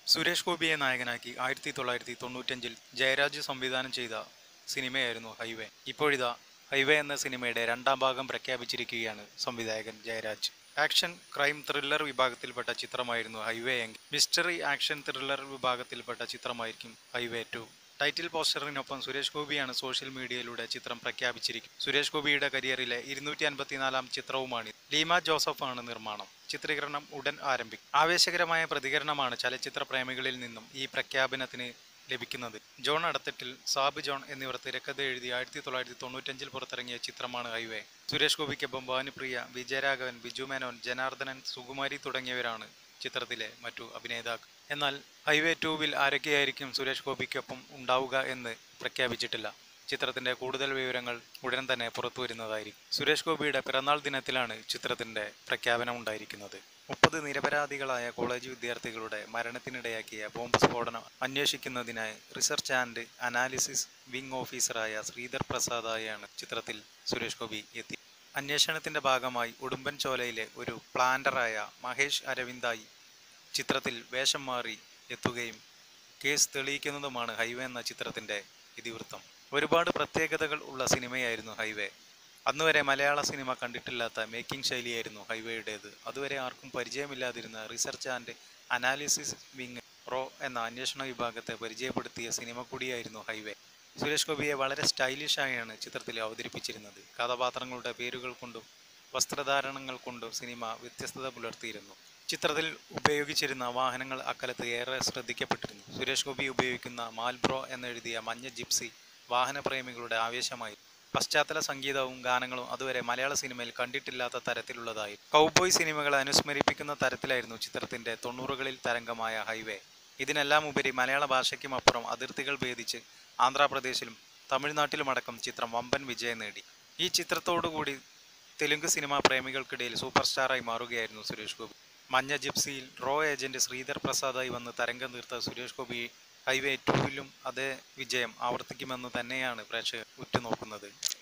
സുരേഷ് ഗോപിയെ നായകനാക്കി ആയിരത്തി തൊള്ളായിരത്തി തൊണ്ണൂറ്റഞ്ചിൽ ജയരാജ് സംവിധാനം ചെയ്ത സിനിമയായിരുന്നു ഹൈവേ ഇപ്പോഴിതാ ഹൈവേ എന്ന സിനിമയുടെ രണ്ടാം ഭാഗം പ്രഖ്യാപിച്ചിരിക്കുകയാണ് സംവിധായകൻ ജയരാജ് ആക്ഷൻ ക്രൈം ത്രില്ലർ വിഭാഗത്തിൽപ്പെട്ട ചിത്രമായിരുന്നു ഹൈവേ എങ്കിൽ മിസ്റ്ററി ആക്ഷൻ ത്രില്ലർ വിഭാഗത്തിൽപ്പെട്ട ചിത്രമായിരിക്കും ഹൈവേ ടു ടൈറ്റിൽ പോസ്റ്ററിനൊപ്പം സുരേഷ് ഗോപിയാണ് സോഷ്യൽ മീഡിയയിലൂടെ ചിത്രം പ്രഖ്യാപിച്ചിരിക്കും സുരേഷ് ഗോപിയുടെ കരിയറിലെ ഇരുന്നൂറ്റി അൻപത്തിനാലാം ചിത്രവുമാണ് ലീമ ജോസഫ് ആണ് നിർമ്മാണം ചിത്രീകരണം ഉടൻ ആരംഭിക്കും ആവേശകരമായ പ്രതികരണമാണ് ചലച്ചിത്ര പ്രേമികളിൽ നിന്നും ഈ പ്രഖ്യാപനത്തിന് ലഭിക്കുന്നത് ജോൺ അടത്തിട്ടിൽ സാബ് ജോൺ എന്നിവർ തിരക്കഥ എഴുതി ആയിരത്തി തൊള്ളായിരത്തി തൊണ്ണൂറ്റഞ്ചിൽ പുറത്തിറങ്ങിയ ചിത്രമാണ് ഹൈവേ സുരേഷ് ഗോപിക്കൊപ്പം ഭാനുപ്രിയ വിജയരാഘവൻ ബിജു മേനോൻ ജനാർദ്ദനൻ സുകുമാരി തുടങ്ങിയവരാണ് ചിത്രത്തിലെ മറ്റു അഭിനേതാക്കൾ എന്നാൽ ഹൈവേ ടൂവിൽ ആരൊക്കെയായിരിക്കും സുരേഷ് ഗോപിക്കൊപ്പം ഉണ്ടാവുക എന്ന് പ്രഖ്യാപിച്ചിട്ടില്ല ചിത്രത്തിന്റെ കൂടുതൽ വിവരങ്ങൾ ഉടൻ തന്നെ പുറത്തു വരുന്നതായിരിക്കും സുരേഷ് ഗോപിയുടെ പിറന്നാൾ ദിനത്തിലാണ് ചിത്രത്തിന്റെ പ്രഖ്യാപനം ഉണ്ടായിരിക്കുന്നത് മുപ്പത് നിരപരാധികളായ കോളേജ് വിദ്യാർത്ഥികളുടെ മരണത്തിനിടയാക്കിയ ബോംബ് സ്ഫോടനം അന്വേഷിക്കുന്നതിനായി റിസർച്ച് ആൻഡ് അനാലിസിസ് വിംഗ് ഓഫീസറായ ശ്രീധർ പ്രസാദായാണ് ചിത്രത്തിൽ സുരേഷ് ഗോപി എത്തി അന്വേഷണത്തിന്റെ ഭാഗമായി ഉടുമ്പൻചോലയിലെ ഒരു പ്ലാന്ററായ മഹേഷ് അരവിന്ദായി ചിത്രത്തിൽ വേഷം മാറി എത്തുകയും കേസ് തെളിയിക്കുന്നതുമാണ് ഹൈവേ എന്ന ചിത്രത്തിന്റെ ഇതിവൃത്തം ഒരുപാട് പ്രത്യേകതകൾ ഉള്ള സിനിമയായിരുന്നു ഹൈവേ അന്നുവരെ മലയാള സിനിമ കണ്ടിട്ടില്ലാത്ത മേക്കിംഗ് ശൈലിയായിരുന്നു ഹൈവേയുടേത് അതുവരെ ആർക്കും പരിചയമില്ലാതിരുന്ന റിസർച്ച് ആൻഡ് അനാലിസിസ് വിങ് റോ എന്ന അന്വേഷണ വിഭാഗത്തെ പരിചയപ്പെടുത്തിയ സിനിമ കൂടിയായിരുന്നു ഹൈവേ സുരേഷ് ഗോപിയെ വളരെ സ്റ്റൈലിഷായാണ് ചിത്രത്തിൽ അവതരിപ്പിച്ചിരുന്നത് കഥാപാത്രങ്ങളുടെ പേരുകൾ കൊണ്ടും വസ്ത്രധാരണങ്ങൾ കൊണ്ടും സിനിമ വ്യത്യസ്തത പുലർത്തിയിരുന്നു ചിത്രത്തിൽ ഉപയോഗിച്ചിരുന്ന വാഹനങ്ങൾ അക്കാലത്ത് ഏറെ ശ്രദ്ധിക്കപ്പെട്ടിരുന്നു സുരേഷ് ഗോപി ഉപയോഗിക്കുന്ന മാൽബ്രോ എന്നെഴുതിയ മഞ്ഞ ജിപ്സി വാഹനപ്രേമികളുടെ ആവേശമായി പശ്ചാത്തല സംഗീതവും ഗാനങ്ങളും അതുവരെ മലയാള സിനിമയിൽ കണ്ടിട്ടില്ലാത്ത തരത്തിലുള്ളതായി കൗബോയ് സിനിമകളെ അനുസ്മരിപ്പിക്കുന്ന തരത്തിലായിരുന്നു ചിത്രത്തിന്റെ തൊണ്ണൂറുകളിൽ തരംഗമായ ഹൈവേ ഇതിനെല്ലാം ഉപരി മലയാള ഭാഷയ്ക്കും അപ്പുറം അതിർത്തികൾ ഭേദിച്ച് ആന്ധ്രാപ്രദേശിലും തമിഴ്നാട്ടിലുമടക്കം ചിത്രം വമ്പൻ വിജയം നേടി ഈ ചിത്രത്തോടുകൂടി തെലുങ്ക് സിനിമാ പ്രേമികൾക്കിടയിൽ സൂപ്പർ സ്റ്റാറായി മാറുകയായിരുന്നു സുരേഷ് ഗോപി മഞ്ഞ ജിപ്സിയിൽ റോ ഏജന്റ് ശ്രീധർ പ്രസാദായി വന്ന് തരംഗം തീർത്ത സുരേഷ് ഗോപി ഹൈവേ ടൂവിലും അതേ വിജയം ആവർത്തിക്കുമെന്ന് തന്നെയാണ് പ്രേക്ഷകർ ഉറ്റുനോക്കുന്നത്